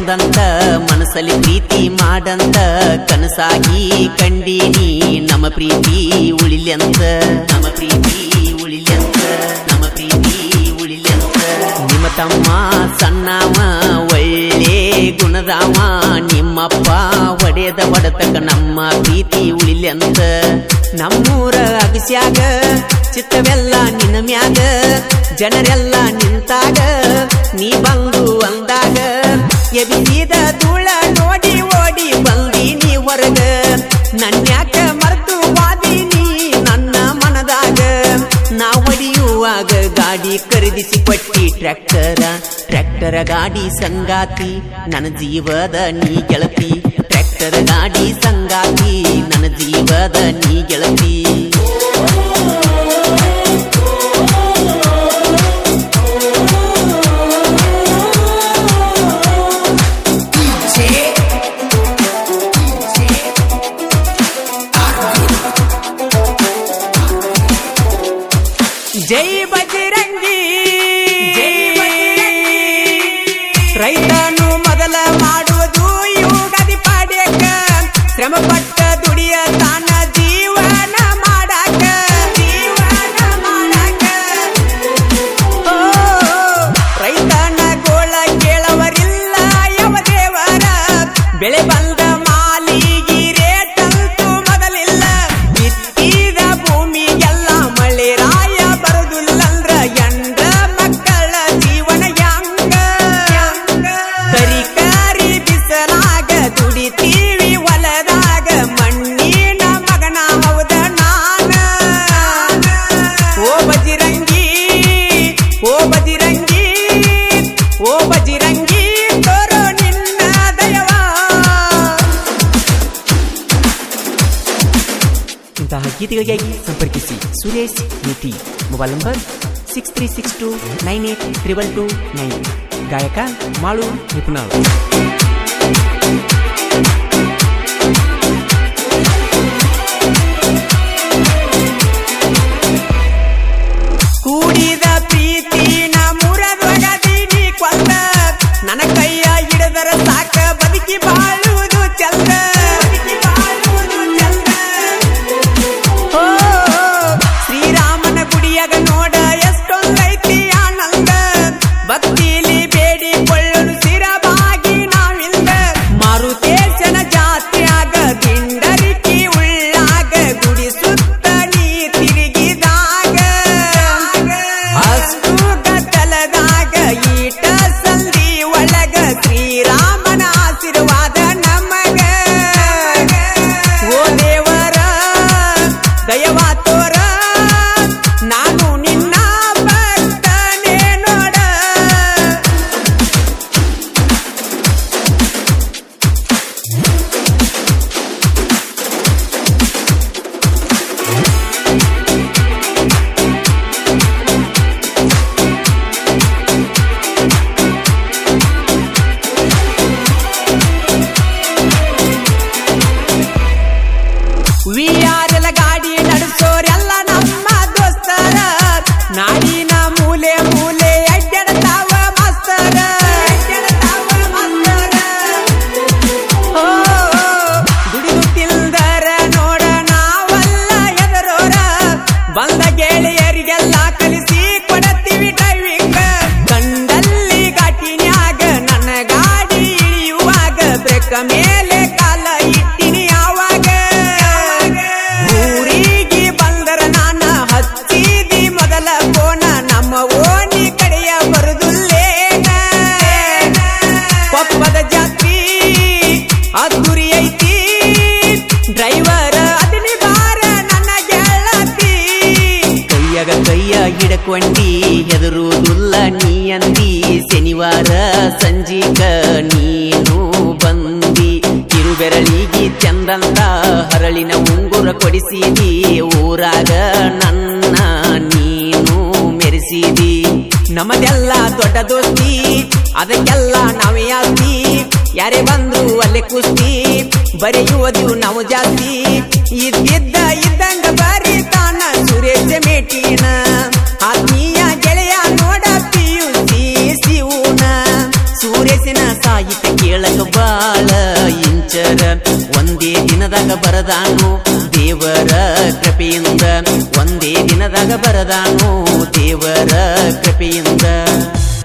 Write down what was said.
ಬಂದಂತ ಮನಸ್ಸಲ್ಲಿ ಪ್ರೀತಿ ಮಾಡಂತ ಕನಸಾಗಿ ಕಂಡೀನಿ ನಮ್ಮ ಪ್ರೀತಿ ಉಳಿಲ್ಯಂತ ನಮ್ಮ ಪ್ರೀತಿ ಉಳಿಲ್ಯಂತ ನಮ್ಮ ಪ್ರೀತಿ ಉಳಿಲ್ಯಂತ ನಿಮ್ಮ ತಮ್ಮ ಸಣ್ಣವ ಒಳ್ಳೆ ಗುಣದಾವ ನಿಮ್ಮಪ್ಪ ಒಡೆದ ಒಡತಕ ನಮ್ಮ ಪ್ರೀತಿ ಉಳಿಲ್ಯಂತ ನಮ್ಮೂರ ಅಗಸ್ಯಾಗ ಚಿತ್ತವೆಲ್ಲ ನಿನ್ನ ಮ್ಯಾಗ ಜನರೆಲ್ಲ ನಿಂತಾಗ ನೀ ಬಂದು ಅಂದಾಗ ಎಬಿಸಿದ ಧೂಳ ನೋಡಿ ಓಡಿ ಬಂದೀನಿ ಹೊರಗ ನನ್ಯಾಕ ಮರ್ತು ವಾದೀನಿ ನನ್ನ ಮನದಾಗ ನಾ ಹೊಡಿಯುವಾಗ ಗಾಡಿ ಖರೀದಿಸಿ ಕೊಟ್ಟಿ ಟ್ರ್ಯಾಕ್ಟರ ಟ್ರ್ಯಾಕ್ಟರ ಗಾಡಿ ಸಂಗಾತಿ ನನ್ನ ಜೀವದ ನೀ ಗೆಳತಿ ಟ್ರ್ಯಾಕ್ಟರ್ ಗಾಡಿ ಸಂಗಾತಿ ನನ್ನ ಜೀವದ ನೀ ಗೆಳತಿ ಜೈ ಬಜರಂಗಿ ಜೈ ರೈತನು ಮೊದಲ ಮಾಡುವುದು ಯುಗದಿ ಪಾಡ್ಯಕ್ಕ ಶ್ರಮ ಪಟ್ಟ ದುಡಿಯ ತಾನ ಜೀವನ ಮಾಡಾಕ ಜೀವನ ಮಾಡಾಕ ಓ, ರೈತನ ಗೋಳ ಕೇಳವರಿಲ್ಲ ಯಾವ ದೇವರ ಬೆಳೆ ಬಂದ ಮಾಲಿಗಿ ರೇಟಂತೂ ಮೊದಲಿಲ್ಲ ಬಿತ್ತಿದ ಭೂಮಿಗೆಲ್ಲ ಮಳೆ ರಾಯ ಬರುದಿಲ್ಲಂದ್ರ ಎಂಡ ಮಕ್ಕಳ ಜೀವನ ಯಾಂಗ ತರಿಕಾರಿ ಬಿಸಲಾಗ ದುಡಿತೀವಿ ಹೊಲದಾಗ ಮಣ್ಣಿನ ಮಗನ ಹೌದ ನಾನ ಓ ಬಜಿರಂಗಿ ಓ ಬಜಿರಂಗಿ ಓ ಬಜಿರಂಗಿ ತೋರೋ ನಿನ್ನ ದಯವ ಇಂತಹ ಗೀತೆಗಳಿಗಾಗಿ ಸಂಪರ್ಕಿಸಿ Suresh UT mobile number six three six two nine eight triple two nine ಗಾಯಕ ಮಾಳು ನಿಪುಣಾಳ್ ಕೂಡಿದ ಪ್ರೀತಿನ ಮುರದೊಗದೀನಿ ಕೊಂದ ನನ್ನ ಕೈಯ ಹಿಡಿದರ ಸಾಕ ಬದುಕಿ ಬಾಳುವುದು ಚಂದ ಬದುಕಿ ಬಾಳುವುದು ಚಂದ ಓ ಶ್ರೀರಾಮನ ಗುಡಿಯಾಗ ನೋಡ ಎಷ್ಟೊಂದೈತಿ ಆನಂದ ಭಕ್ತಿಲಿ ಬೇಡಿಕೊಳ್ಳಲು ಸ್ಥಿರವಾಗಿ ನಾವಿಂದ ಮಾರುತೇಶನ ಜಾತ್ರೆಯಾಗ ದಿಂಡರಿಕಿ ಉಳ್ಳಾಗ ಗುಡಿ ಸುತ್ತ ನೀ ತಿರುಗಿದಾಗ ಅಷ್ಟು ಗದ್ದಲದಾಗ ಈಟ ಸಂಧಿ ಒಳಗ ಶ್ರೀರಾಮನ ಆಶೀರ್ವಾದ ನಮಗ ಓ ದೇವರ ದಯವಾ ತೋರ ನಾನು ನಿನ್ನ ಭಕ್ತನೇ ನೋಡ ವಿಆರ್ಎಲ್ ಗಾಡಿ ನಡೆಸೋರೆಲ್ಲ ನಮ್ಮ ದೋಸ್ತರ ನಾಡಿನ ಮೂಲೆ ಮೂಲೆ ಅಡ್ಡಾಡ್ತಾವ ಮಾಸ್ತರ ಅಡ್ಡಾಡ್ತಾವ ಮಾಸ್ತರ ಓ ದುಡಿದು ತಿಲ್ದರ ನೋಡ ನಾವಲ್ಲ ಎದರೋರ ಬಂದ ಗೆಳೆಯರಿಗೆಲ್ಲ ಕಲಿಸಿ ಕೊಡತ್ತೀವಿ ಡ್ರೈವಿಂಗ್ ಕಂಡಲ್ಲಿ ಘಾಟಿನ್ಯಾಗ ನನ್ನ ಗಾಡಿ ಇಳಿಯುವಾಗ ಬ್ರೇಕ್ ಮೇಲೆ ಕಾಲ ಇಟ್ಟಿನಿ ಯಾವಾಗ ಊರಿಗೆ ಬಂದರ ನಾನ ಹಚ್ಚಿದಿ ಮೊದಲ ಕೋನ ನಮ್ಮ ಓಣಿ ಕಡೆಯ ಬರುದುಲ್ಲೇನ ಕೊಪ್ಪದ ಜಾತ್ರಿ ಅದ್ದೂರಿ ಐತಿ ಡ್ರೈವರ್ ಅದನಿ ಬಾರ ನನ್ನ ಗೆಳತಿ ಕೈಯಾಗ ಕೈಯ ಹಿಡಕೊಂಡಿ ಹೆದರುವುದಿಲ್ಲ ನೀ ಅಂದಿ ಶನಿವಾರ ಸಂಜೀಕ ನೀನು ಬಂದಿ ಕಿರುಬೆರಳಿಗೆ ಚಂದಂತ ಹರಳಿನ ಉಂಗುರ ಕೊಡಿಸಿದಿ ಊರಾಗ ನನ್ನ ನೀನು ಮೆರೆಸಿದಿ ನಮ್ಮದೆಲ್ಲ ದೊಡ್ಡ ದೋಸ್ತಿ ಅದಕ್ಕೆಲ್ಲ ನಾವೇ ಆಸ್ತಿ ಯಾರೇ ಬಂದ್ರು ಅಲ್ಲೇ ಕುಸ್ತಿ ಬರೆಯುವುದು ನಾವು ಜಾಸ್ತಿ ಇದ್ದಿದ್ದ ಇದ್ದಂಗ ಬರೀತಾನ ಸುರೇಶ ಮೇಟಿನ ಆತ್ಮೀಯ ಗೆಳೆಯ ನೋಡ ಪಿಯುಸಿ ಶಿವನ ಸುರೇಶಿನ ಸಾಯ ಸಾಹಿತ್ಯ ಕೇಳಕ ಬಾಳ ಇಂಚರ ಒಂದೇ ದಿನದಾಗ ಬರದಾನು ದೇವರ ಕೃಪೆಯಿಂದ ಒಂದೇ ದಿನದಾಗ ಬರದಾನು ದೇವರ ಕೃಪೆಯಿಂದ